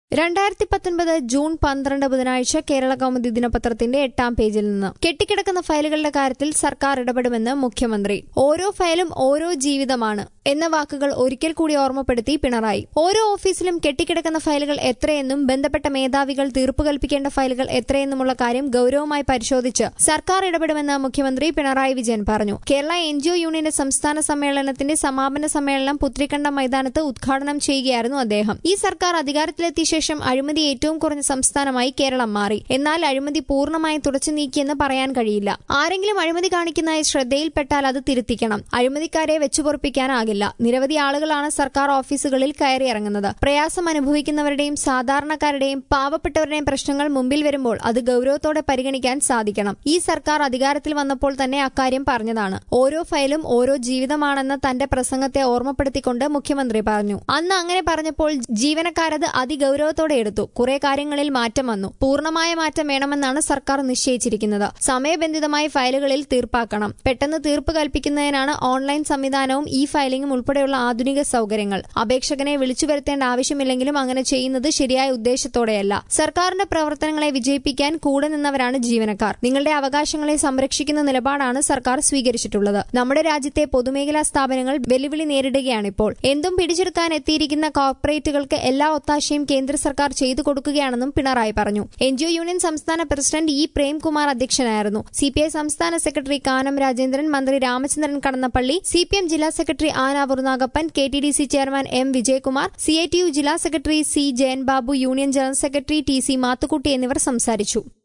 രണ്ടായിരത്തി പത്തൊൻപത് ജൂൺ പന്ത്രണ്ട് ബുധനാഴ്ച കേരള കൗമുദി ദിനപത്രത്തിന്റെ എട്ടാം പേജിൽ നിന്ന് കെട്ടിക്കിടക്കുന്ന ഫയലുകളുടെ കാര്യത്തിൽ സർക്കാർ ഇടപെടുമെന്ന് മുഖ്യമന്ത്രി ഓരോ ഫയലും ഓരോ ജീവിതമാണ് എന്ന വാക്കുകൾ ഒരിക്കൽ കൂടി ഓർമ്മപ്പെടുത്തി പിണറായി ഓരോ ഓഫീസിലും കെട്ടിക്കിടക്കുന്ന ഫയലുകൾ എത്രയെന്നും ബന്ധപ്പെട്ട മേധാവികൾ തീർപ്പ് കൽപ്പിക്കേണ്ട ഫയലുകൾ എത്രയെന്നുമുള്ള കാര്യം ഗൌരവമായി പരിശോധിച്ച് സർക്കാർ ഇടപെടുമെന്ന് മുഖ്യമന്ത്രി പിണറായി വിജയൻ പറഞ്ഞു കേരള എൻജിഒ യൂണിയന്റെ സംസ്ഥാന സമ്മേളനത്തിന്റെ സമാപന സമ്മേളനം പുത്രിക്കണ്ടം മൈതാനത്ത് ഉദ്ഘാടനം ചെയ്യുകയായിരുന്നു അദ്ദേഹം ഈ സർക്കാർ അധികാരത്തിലെത്തിയ ശേഷം അഴിമതി ഏറ്റവും കുറഞ്ഞ സംസ്ഥാനമായി കേരളം മാറി എന്നാൽ അഴിമതി പൂർണ്ണമായി തുടച്ചു നീക്കിയെന്ന് പറയാൻ കഴിയില്ല ആരെങ്കിലും അഴിമതി കാണിക്കുന്നതായി ശ്രദ്ധയിൽപ്പെട്ടാൽ അത് തിരുത്തിക്കണം അഴിമതിക്കാരെ വെച്ചുപൊറിപ്പിക്കാനാകില്ല നിരവധി ആളുകളാണ് സർക്കാർ ഓഫീസുകളിൽ കയറിയിറങ്ങുന്നത് പ്രയാസം അനുഭവിക്കുന്നവരുടെയും സാധാരണക്കാരുടെയും പാവപ്പെട്ടവരുടെയും പ്രശ്നങ്ങൾ മുമ്പിൽ വരുമ്പോൾ അത് ഗൌരവത്തോടെ പരിഗണിക്കാൻ സാധിക്കണം ഈ സർക്കാർ അധികാരത്തിൽ വന്നപ്പോൾ തന്നെ അക്കാര്യം പറഞ്ഞതാണ് ഓരോ ഫയലും ഓരോ ജീവിതമാണെന്ന തന്റെ പ്രസംഗത്തെ ഓർമ്മപ്പെടുത്തിക്കൊണ്ട് മുഖ്യമന്ത്രി പറഞ്ഞു അന്ന് അങ്ങനെ പറഞ്ഞപ്പോൾ ജീവനക്കാരത് അതിഗൌരവത്തോടെ എടുത്തു കുറെ കാര്യങ്ങളിൽ മാറ്റം വന്നു പൂർണ്ണമായ മാറ്റം വേണമെന്നാണ് സർക്കാർ നിശ്ചയിച്ചിരിക്കുന്നത് സമയബന്ധിതമായി ഫയലുകളിൽ തീർപ്പാക്കണം പെട്ടെന്ന് തീർപ്പ് കൽപ്പിക്കുന്നതിനാണ് ഓൺലൈൻ സംവിധാനവും ഇ ഫയലിംഗും ഉൾപ്പെടെയുള്ള ആധുനിക സൗകര്യങ്ങൾ അപേക്ഷകനെ വിളിച്ചു വരുത്തേണ്ട ആവശ്യമില്ലെങ്കിലും അങ്ങനെ ചെയ്യുന്നത് ശരിയായ ഉദ്ദേശത്തോടെയല്ല സർക്കാരിന്റെ പ്രവർത്തനങ്ങളെ വിജയിപ്പിക്കാൻ കൂടെ നിന്നവരാണ് ജീവനക്കാർ നിങ്ങളുടെ അവകാശങ്ങളെ സംരക്ഷിക്കുന്ന നിലപാടാണ് സർക്കാർ സ്വീകരിച്ചിട്ടുള്ളത് നമ്മുടെ രാജ്യത്തെ പൊതുമേഖലാ സ്ഥാപനങ്ങൾ വെല്ലുവിളി നേരിടുകയാണിപ്പോൾ എന്തും പിടിച്ചെടുക്കാൻ എത്തിയിരിക്കുന്ന കോർപ്പറേറ്റുകൾക്ക് എല്ലാ ഒത്താശയും കേന്ദ്ര സർക്കാർ ചെയ്തു കൊടുക്കുകയാണെന്നും പിണറായി പറഞ്ഞു എൻജിഒ യൂണിയൻ സംസ്ഥാന പ്രസിഡന്റ് ഇ പ്രേംകുമാർ അധ്യക്ഷനായിരുന്നു സിപിഐ സംസ്ഥാന സെക്രട്ടറി കാനം രാജേന്ദ്രൻ മന്ത്രി രാമചന്ദ്രൻ കടന്നപ്പള്ളി സിപിഎം ജില്ലാ secretary Anavoor Nagappan K T D C chairman M Vijayakumar C I T U ജില്ലാ secretary C Jayan Babu union general secretary T C Mathukutty എന്നിവർ സംസാരിച്ചു